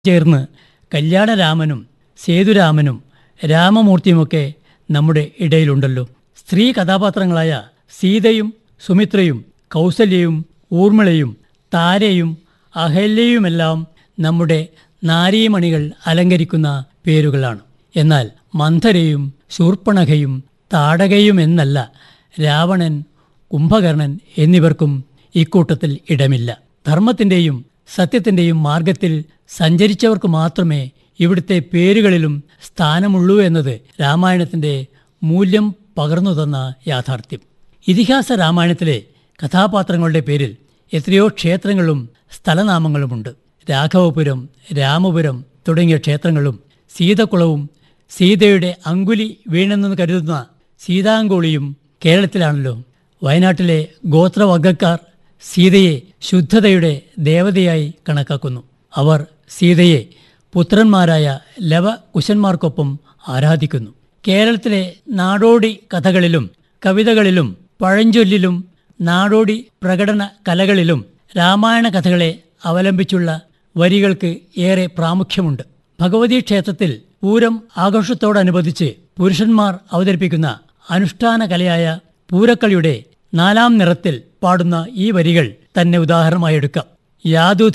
ചേർന്ന് കല്യാണരാമനും സേതുരാമനും രാമമൂർത്തിയുമൊക്കെ നമ്മുടെ ഇടയിലുണ്ടല്ലോ സ്ത്രീ കഥാപാത്രങ്ങളായ സീതയും സുമിത്രയും കൗസല്യയും ഊർമിളയും താരയും അഹല്യയുമെല്ലാം നമ്മുടെ നാരീമണികൾ അലങ്കരിക്കുന്ന പേരുകളാണ് എന്നാൽ മന്ധരയും ശൂർപ്പണഖയും താടകയും എന്നല്ല രാവണൻ കുംഭകർണൻ എന്നിവർക്കും ഇക്കൂട്ടത്തിൽ ഇടമില്ല ധർമ്മത്തിൻ്റെയും സത്യത്തിൻ്റെയും മാർഗത്തിൽ സഞ്ചരിച്ചവർക്ക് മാത്രമേ ഇവിടുത്തെ പേരുകളിലും സ്ഥാനമുള്ളൂ എന്നത് രാമായണത്തിൻ്റെ മൂല്യം പകർന്നു തന്ന യാഥാർത്ഥ്യം ഇതിഹാസ രാമായണത്തിലെ കഥാപാത്രങ്ങളുടെ പേരിൽ എത്രയോ ക്ഷേത്രങ്ങളും സ്ഥലനാമങ്ങളുമുണ്ട് രാഘവപുരം രാമപുരം തുടങ്ങിയ ക്ഷേത്രങ്ങളും സീതക്കുളവും സീതയുടെ അങ്കുലി വീണെന്ന് കരുതുന്ന സീതാങ്കുളിയും കേരളത്തിലാണല്ലോ വയനാട്ടിലെ ഗോത്രവർഗക്കാർ സീതയെ ശുദ്ധതയുടെ ദേവതയായി കണക്കാക്കുന്നു അവർ സീതയെ പുത്രന്മാരായ ലവ കുശന്മാർക്കൊപ്പം ആരാധിക്കുന്നു കേരളത്തിലെ നാടോടി കഥകളിലും കവിതകളിലും പഴഞ്ചൊല്ലിലും നാടോടി പ്രകടന കലകളിലും രാമായണ കഥകളെ അവലംബിച്ചുള്ള വരികൾക്ക് ഏറെ പ്രാമുഖ്യമുണ്ട് ഭഗവതി ക്ഷേത്രത്തിൽ പൂരം ആഘോഷത്തോടനുബന്ധിച്ച് പുരുഷന്മാർ അവതരിപ്പിക്കുന്ന അനുഷ്ഠാന കലയായ പൂരക്കളിയുടെ നാലാം നിറത്തിൽ പാടുന്ന ഈ വരികൾ തന്നെ ഉദാഹരണമായി എടുക്കാം യാതു